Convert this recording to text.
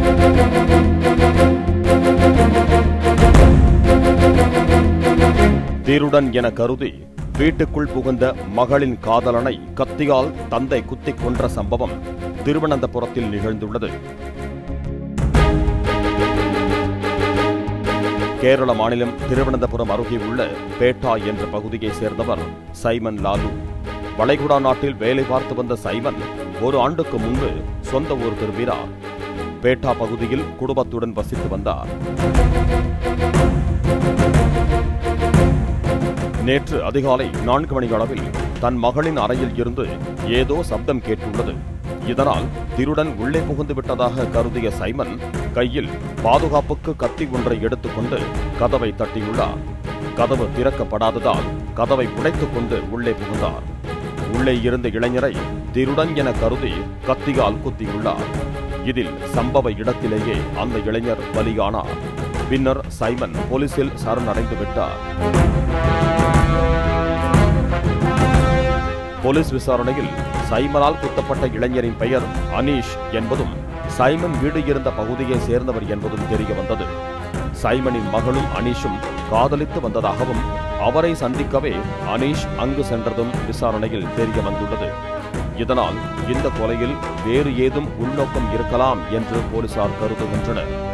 திருடன் என கருதி வீட்டுக்குள் புகுந்த மகளின் காதலனை கத்தியால் தந்தை குத்திக் கொன்ற சம்பவம் திருவனந்தபுரத்தில் நிகழ்ந்துள்ளது கேரள மாநிலம் திருவனந்தபுரம் அருகே உள்ள பேட்டா என்ற பகுதியைச் சேர்ந்தவர் சைமன் லாலு வளைகுடா நாட்டில் வேலை பார்த்து வந்த சைமன் ஒரு ஆண்டுக்கு முன்பு சொந்த ஊர் திரும்பினார் பேட்டா பகுதியில் குடும்பத்துடன் வசித்து வந்தார் நேற்று அதிகாலை நான்கு மணி அளவில் தன் மகளின் அறையில் இருந்து ஏதோ சப்தம் கேட்டுள்ளது இதனால் திருடன் உள்ளே புகுந்து விட்டதாக கருதிய சைமன் கையில் பாதுகாப்புக்கு கத்தி ஒன்றை எடுத்துக்கொண்டு கதவை தட்டியுள்ளார் கதவு திறக்கப்படாததால் கதவை உடைத்துக் கொண்டு உள்ளே புகுந்தார் உள்ளே இருந்த இளைஞரை திருடன் என கருதி கத்தியால் குத்தியுள்ளார் இதில் சம்பவ இடத்திலேயே அந்த இளைஞர் பலியானார் பின்னர் சைமன் போலீசில் சரணடைந்து விட்டார் போலீஸ் விசாரணையில் சைமனால் குத்தப்பட்ட இளைஞரின் பெயர் அனீஷ் என்பதும் சைமன் வீடு இருந்த பகுதியை சேர்ந்தவர் என்பதும் தெரிய வந்தது சைமனின் மகளும் அனீஷும் காதலித்து வந்ததாகவும் அவரை சந்திக்கவே அனீஷ் அங்கு சென்றதும் விசாரணையில் தெரிய வந்துள்ளது இதனால் இந்த கொலையில் வேறு ஏதும் உள்நோக்கம் இருக்கலாம் என்று போலீசார் கருதுகின்றனர்